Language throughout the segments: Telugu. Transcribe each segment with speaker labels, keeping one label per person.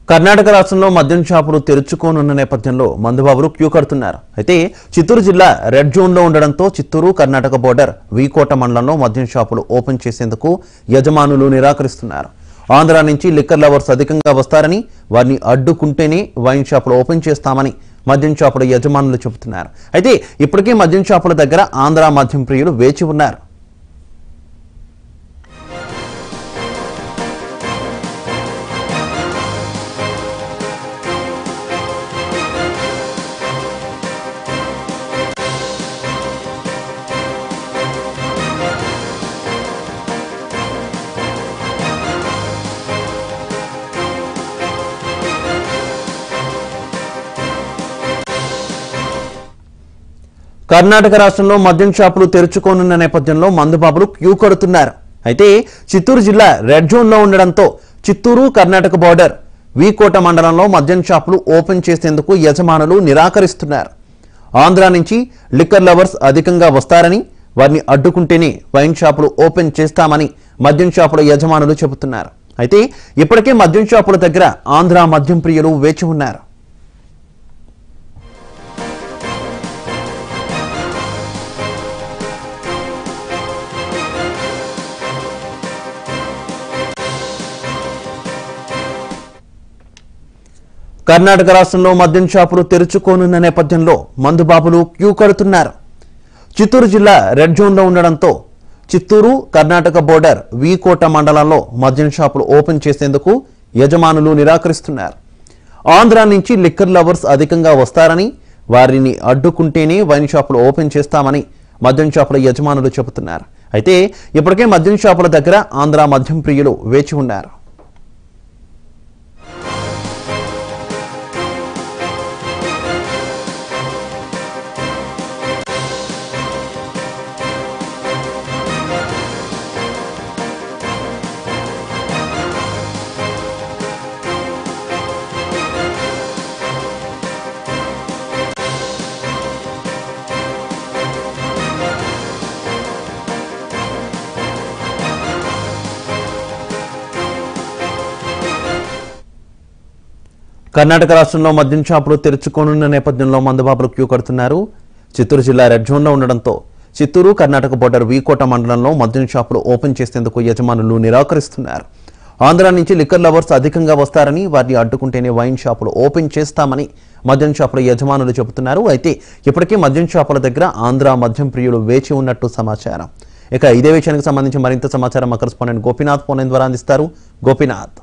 Speaker 1: కర్ణాటక రాష్ట్రంలో మద్యం షాపులు తెరుచుకోనున్న నేపథ్యంలో మందుబాబులు క్యూ కడుతున్నారు అయితే చిత్తూరు జిల్లా రెడ్ జోన్లో ఉండడంతో చిత్తూరు కర్ణాటక బోర్డర్ వీకోట మండలంలో మద్యం షాపులు ఓపెన్ చేసేందుకు యజమానులు నిరాకరిస్తున్నారు ఆంధ్ర నుంచి లిక్కర్ లవర్స్ అధికంగా వస్తారని వారిని అడ్డుకుంటేనే వైన్ షాపులు ఓపెన్ చేస్తామని మద్యం షాపుల యజమానులు చెబుతున్నారు అయితే ఇప్పటికే మద్యం షాపుల దగ్గర ఆంధ్ర మద్యం ప్రియులు వేచి ఉన్నారు కర్ణాటక రాష్ట్రంలో మద్యం షాపులు తెరుచుకోనున్న నేపథ్యంలో మందుబాబులు క్యూ కడుతున్నారు అయితే చిత్తూరు జిల్లా రెడ్ జోన్లో ఉండడంతో చిత్తూరు కర్ణాటక బోర్డర్ వీకోట మండలంలో మద్యం షాపులు ఓపెన్ చేసేందుకు యజమానులు నిరాకరిస్తున్నారు ఆంధ్ర నుంచి లిక్కర్ లవర్స్ అధికంగా వస్తారని వారిని అడ్డుకుంటేనే వైన్ షాపులు ఓపెన్ చేస్తామని మద్యం షాపుల యజమానులు చెబుతున్నారు అయితే ఇప్పటికే మద్యం షాపుల దగ్గర ఆంధ్ర మద్యం ప్రియులు వేచి ఉన్నారు కర్ణాటక రాష్ట్రంలో మద్యం షాపులు తెరుచుకోనున్న నేపథ్యంలో మందుబాబులు క్యూ కడుతున్నారు చిత్తూరు జిల్లా రెడ్ జోన్లో ఉండడంతో చిత్తూరు కర్ణాటక బోర్డర్ వీకోట మండలంలో మద్యం షాపులు ఓపెన్ చేసేందుకు యజమానులు నిరాకరిస్తున్నారు ఆంధ్ర నుంచి లిక్కర్ లవర్స్ అధికంగా వస్తారని వారిని అడ్డుకుంటేనే వైన్ షాపులు ఓపెన్ చేస్తామని మద్యం షాపుల యజమానులు చెబుతున్నారు అయితే ఇప్పటికే మద్యం షాపుల దగ్గర ఆంధ్ర మద్యం ప్రియులు వేచి ఉన్నారు కర్ణాటక రాష్ట్రంలో మద్యం షాపులు తెరుచుకోనున్న నేపథ్యంలో మందుబాబులు క్యూ కడుతున్నారు చిత్తూరు జిల్లా రెడ్ జోన్లో ఉండడంతో చిత్తూరు కర్ణాటక బోర్డర్ వీకోట మండలంలో మద్యం షాపులు ఓపెన్ చేసేందుకు యజమానులు నిరాకరిస్తున్నారు ఆంధ్ర నుంచి లిక్కర్ లవర్స్ అధికంగా వస్తారని వారిని అడ్డుకుంటేనే వైన్ షాపులు ఓపెన్ చేస్తామని మద్యం షాపుల యజమానులు చెబుతున్నారు అయితే ఇప్పటికే మద్యం షాపుల దగ్గర ఆంధ్ర మద్యం ప్రియులు వేచి ఉన్నట్టు సమాచారం ఇక ఇదే విషయానికి సంబంధించి మరింత సమాచారం మా కరెస్పాండెంట్ గోపీనాథ్ ఫోన్ ద్వారా అందిస్తారు గోపీనాథ్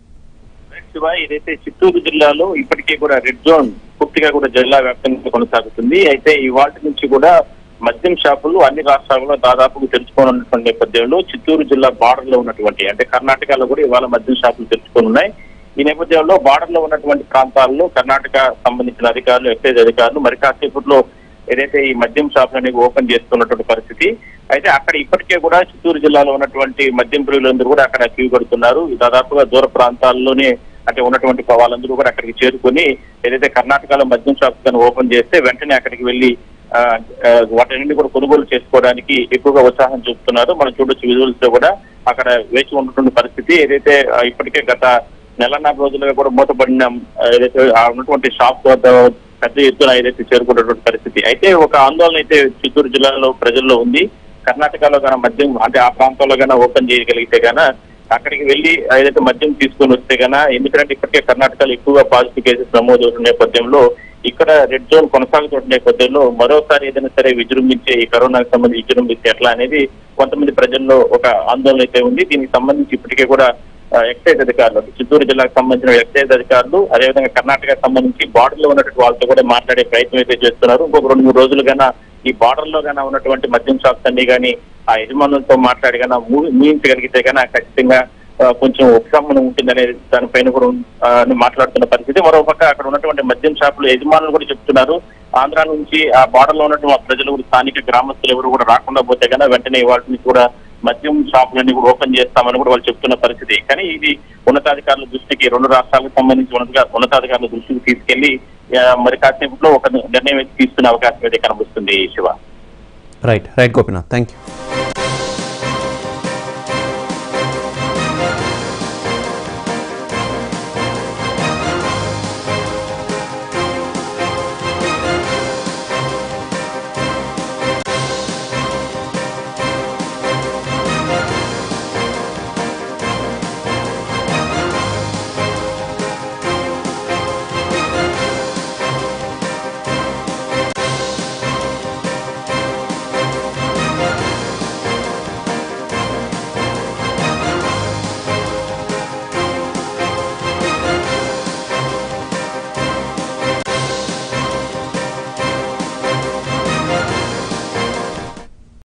Speaker 2: శివ ఏదైతే చిత్తూరు జిల్లాలో ఇప్పటికే కూడా రెడ్ జోన్ పూర్తిగా కూడా జిల్లా వ్యాప్తంగా కొనసాగుతుంది అయితే ఇవాళ నుంచి కూడా మద్యం షాపులు అన్ని రాష్ట్రాల్లో దాదాపు తెరుచుకోనున్నటువంటి నేపథ్యంలో చిత్తూరు జిల్లా బార్డర్ లో ఉన్నటువంటి అంటే కర్ణాటకలో కూడా ఇవాళ మద్యం షాపులు తెరుచుకోనున్నాయి ఈ నేపథ్యంలో బార్డర్ లో ఉన్నటువంటి ప్రాంతాల్లో కర్ణాటక సంబంధించిన అధికారులు ఎక్సైజ్ అధికారులు మరి కాసేపట్లో ఏదైతే ఈ మద్యం షాపులు అనేవి ఓపెన్ చేస్తున్నటువంటి పరిస్థితి అయితే అక్కడ ఇప్పటికే కూడా చిత్తూరు జిల్లాలో ఉన్నటువంటి మద్యం ప్రియులందరూ కూడా అక్కడ క్యూ కడుతున్నారు దాదాపుగా దూర ప్రాంతాల్లోనే అంటే ఉన్నటువంటి వాళ్ళందరూ కూడా అక్కడికి చేరుకొని ఏదైతే కర్ణాటకలో మద్యం షాప్స్ కానీ ఓపెన్ చేస్తే వెంటనే అక్కడికి వెళ్లి ఆ, ఆ, వాటిని కూడా కొనుగోలు చేసుకోవడానికి ఎక్కువగా ఉత్సాహం చూపుతున్నారు మనం చూడొచ్చు విజువల్స్ లో కూడా అక్కడ వేచి ఉన్నటువంటి పరిస్థితి ఏదైతే ఆ, ఇప్పటికే గత నెలన్నర రోజులుగా కూడా మూతపడిన ఆ, ఏదైతే ఆ ఉన్నటువంటి షాప్ వద్ద పెద్ద ఎత్తున ఏదైతే చేరుకున్నటువంటి పరిస్థితి అయితే ఒక ఆందోళన అయితే చిత్తూరు జిల్లాలో ప్రజల్లో ఉంది కర్ణాటకలో గాన మద్యం అంటే ఆ ప్రాంతంలో గాన ఓపెన్ చేయగలిగితే గాన అక్కడికి వెళ్లి ఏదైతే మద్యం తీసుకొని వస్తే గాన ఎందుకంటే ఇప్పటికే కర్ణాటకలో ఎక్కువగా పాజిటివ్ కేసెస్ నమోదవుతున్న నేపథ్యంలో ఇక్కడ రెడ్ జోన్ కొనసాగుతున్న నేపథ్యంలో మరోసారి ఏదైనా సరే విజృంభించే ఈ కరోనాకు సంబంధించి విజృంభిస్తే ఎట్లా అనేది కొంతమంది ప్రజల్లో ఒక ఆందోళన అయితే ఉంది దీనికి సంబంధించి ఇప్పటికే కూడా ఆ, ఎక్సైజ్ అధికారులు చిత్తూరు జిల్లాకు సంబంధించిన ఎక్సైజ్ అధికారులు అదేవిధంగా కర్ణాటక సంబంధించి బార్డర్ లో ఉన్నటువంటి వాళ్ళతో కూడా మాట్లాడే ప్రయత్నం అయితే చేస్తున్నారు ఇంకొక రెండు మూడు రోజులు గాన ఈ బార్డర్ లో గాన ఉన్నటువంటి మద్యం షాప్స్ అన్ని గాని ఆ యజమానులతో మాట్లాడి గాన మూ- ముగించగలిగితే గాన ఖచ్చితంగా ఆ, కొంచెం ఉపశమనం ఉంటుందనే దానిపైన కూడా ఆ, అని మాట్లాడుతున్న పరిస్థితి మరోపక్క అక్కడ ఉన్నటువంటి మద్యం షాపులు యజమానులు కూడా చెప్తున్నారు ఆంధ్ర నుంచి ఆ బార్డర్ లో ఉన్నటువంటి ఆ ప్రజలు కూడా స్థానిక గ్రామస్తులు ఎవరు కూడా రాకుండా పోతే కన్నా వెంటనే వాటి నుంచి కూడా మద్యం షాపులన్నీ కూడా ఓపెన్ చేస్తామని కూడా వాళ్ళు చెప్తున్న పరిస్థితి కానీ ఇది ఉన్నతాధికారుల దృష్టికి రెండు రాష్ట్రాలకు సంబంధించి ఉన్నత ఉన్నతాధికారుల దృష్టికి తీసుకెళ్లి ఆ, మరి కాసేపట్లో ఒక నిర్ణయం అయితే తీసుకునే అవకాశం అయితే కనిపిస్తుంది Shiva
Speaker 1: right right Gopinath thank you